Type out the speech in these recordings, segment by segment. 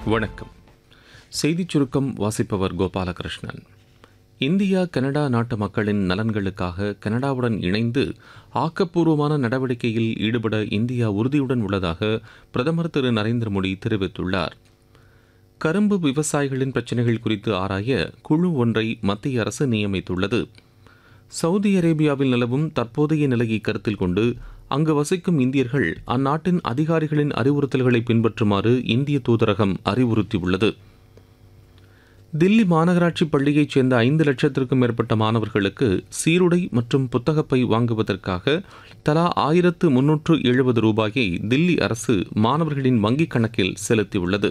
வணக்கம் செய்திச் சுருக்கம் வாசிப்பவர் கோபாலகிருஷ்ணன் இந்தியா கனடா நாட்டு மக்களின் நலன்களுக்காக கனடாவுடன் இணைந்து ஆக்கப்பூர்வமான நடவடிக்கையில் ஈடுபட இந்தியா உறுதியுடன் உள்ளதாக பிரதமர் திரு நரேந்திர மோடி தெரிவித்துள்ளார் கரும்பு விவசாயிகளின் பிரச்சினைகள் குறித்து ஆராய குழு ஒன்றை மத்திய அரசு நியமித்துள்ளது சவுதி அரேபியாவில் நிலவும் தற்போதைய நிலையை கருத்தில் கொண்டு அங்கு வசிக்கும் இந்தியர்கள் அந்நாட்டின் அதிகாரிகளின் அறிவுறுத்தல்களை பின்பற்றுமாறு இந்திய தூதரகம் அறிவுறுத்தியுள்ளது தில்லி மாநகராட்சி பள்ளியைச் சேர்ந்த ஐந்து லட்சத்திற்கும் மேற்பட்ட மாணவர்களுக்கு சீருடை மற்றும் புத்தகப்பை வாங்குவதற்காக தலா ஆயிரத்து முன்னூற்று எழுபது ரூபாயை தில்லி அரசு மாணவர்களின் வங்கிக் கணக்கில் செலுத்தியுள்ளது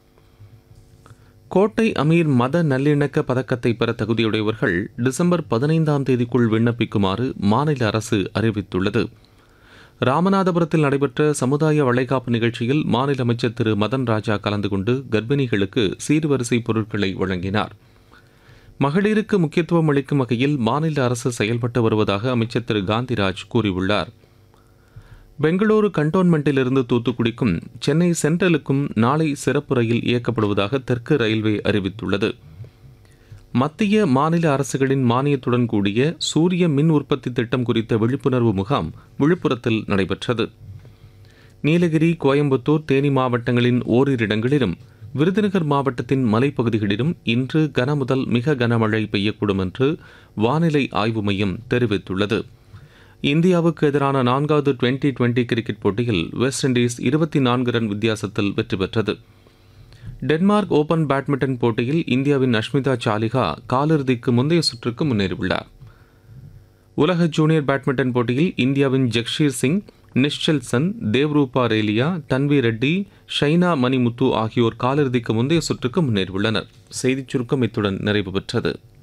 கோட்டை அமீர் மத நல்லிணக்க பதக்கத்தை பெற தகுதியுடையவர்கள் டிசம்பர் பதினைந்தாம் தேதிக்குள் விண்ணப்பிக்குமாறு மாநில அரசு அறிவித்துள்ளது ராமநாதபுரத்தில் நடைபெற்ற சமுதாய வளைகாப்பு நிகழ்ச்சியில் மாநில அமைச்சர் திரு மதன் ராஜா கலந்து கொண்டு கர்ப்பிணிகளுக்கு சீர்வரிசை பொருட்களை வழங்கினார் மகளிருக்கு முக்கியத்துவம் அளிக்கும் வகையில் மாநில அரசு செயல்பட்டு வருவதாக அமைச்சர் திரு காந்திராஜ் கூறியுள்ளார் பெங்களூரு கண்டோன்மெண்டிலிருந்து தூத்துக்குடிக்கும் சென்னை சென்ட்ரலுக்கும் நாளை சிறப்பு ரயில் இயக்கப்படுவதாக தெற்கு ரயில்வே அறிவித்துள்ளது மத்திய மாநில அரசுகளின் மானியத்துடன் கூடிய சூரிய மின் உற்பத்தி திட்டம் குறித்த விழிப்புணர்வு முகாம் விழுப்புரத்தில் நடைபெற்றது நீலகிரி கோயம்புத்தூர் தேனி மாவட்டங்களின் ஓரிரு இடங்களிலும் விருதுநகர் மாவட்டத்தின் மலைப்பகுதிகளிலும் இன்று கனமுதல் மிக கனமழை பெய்யக்கூடும் என்று வானிலை ஆய்வு மையம் தெரிவித்துள்ளது இந்தியாவுக்கு எதிரான நான்காவது டுவெண்டி டுவெண்டி கிரிக்கெட் போட்டியில் வெஸ்ட் இண்டீஸ் இருபத்தி நான்கு ரன் வித்தியாசத்தில் வெற்றி பெற்றது டென்மார்க் ஓபன் பேட்மிண்டன் போட்டியில் இந்தியாவின் அஷ்மிதா சாலிகா காலிறுதிக்கு முந்தைய சுற்றுக்கு முன்னேறியுள்ளார் உலக ஜூனியர் பேட்மிண்டன் போட்டியில் இந்தியாவின் ஜக்ஷீர் சிங் நிஷ்சல் சன் தேவ்ரூபா ரேலியா தன்வி ரெட்டி ஷைனா மணிமுத்து ஆகியோர் காலிறுதிக்கு முந்தைய சுற்றுக்கு முன்னேறியுள்ளனர் செய்திச் சுருக்கம் இத்துடன் நிறைவு பெற்றது